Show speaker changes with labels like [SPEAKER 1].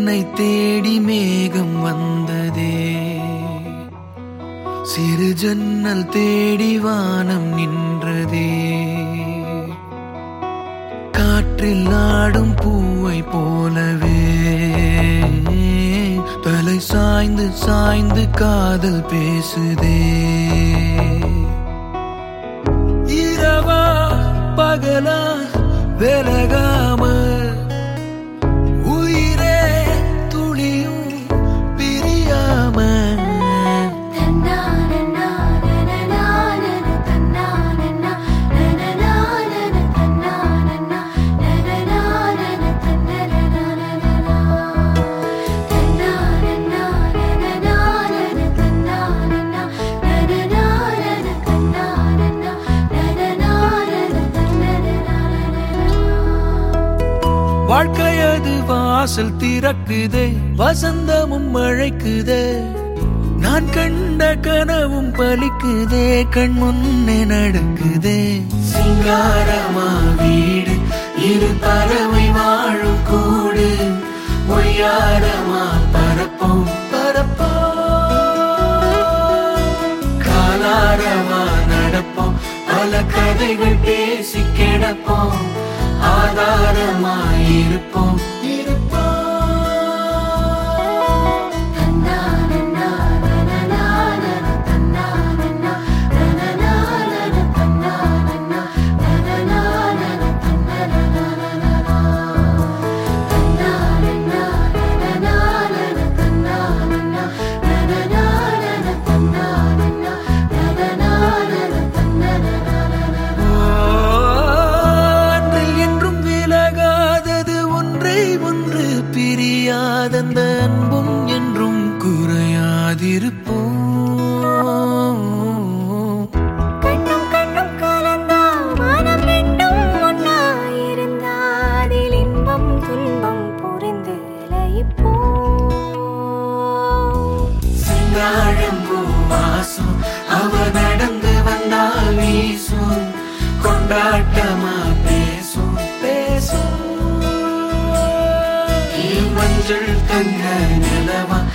[SPEAKER 1] என்னை தேடி மேகம் வந்ததே சிறு ஜன்னல் தேடி வானம் நின்றதே காற்றில் ஆடும் பூவை போலவே தலை சாய்ந்து சாய்ந்து காதல் பேசுதே இரவா பகலா விலகாம உயிரே துளியும் பிரியாம வாழ்க்கை அது வாசல் திறக்குதே வசந்தமும் அழைக்குதே நான் கண்ட கனவும் பலிக்குதே கண் முன்னே நடக்குதே சிங்காரமா வீடு இரு பறவை வாழும் கூடு ஒய்யாரமா பரப்போம் பரப்போம் காலாரமா நடப்போம் பல கதைகள் பேசி கிடப்போம் ஆதாரமாய் இருப்போம் இருப்போம் அன்றில் என்றும் விலகாதது ஒன்றை ஒன்று பிரியாதந்த அன்பும் என்றும் குறையாதிருப்போம்
[SPEAKER 2] கண்ணும் கண்ணும் கலந்தா மனம் ரெண்டும் ஒன்னாயிருந்தா அதில் இன்பம் துன்பம் புரிந்து லயிப்போம்
[SPEAKER 1] சிங்காழம் வாசம் அவ நடந்து வந்தால் வீசும் கொண்டாட்டமா பேசும் பேசும் மஞ்சள் தங்க நிலவா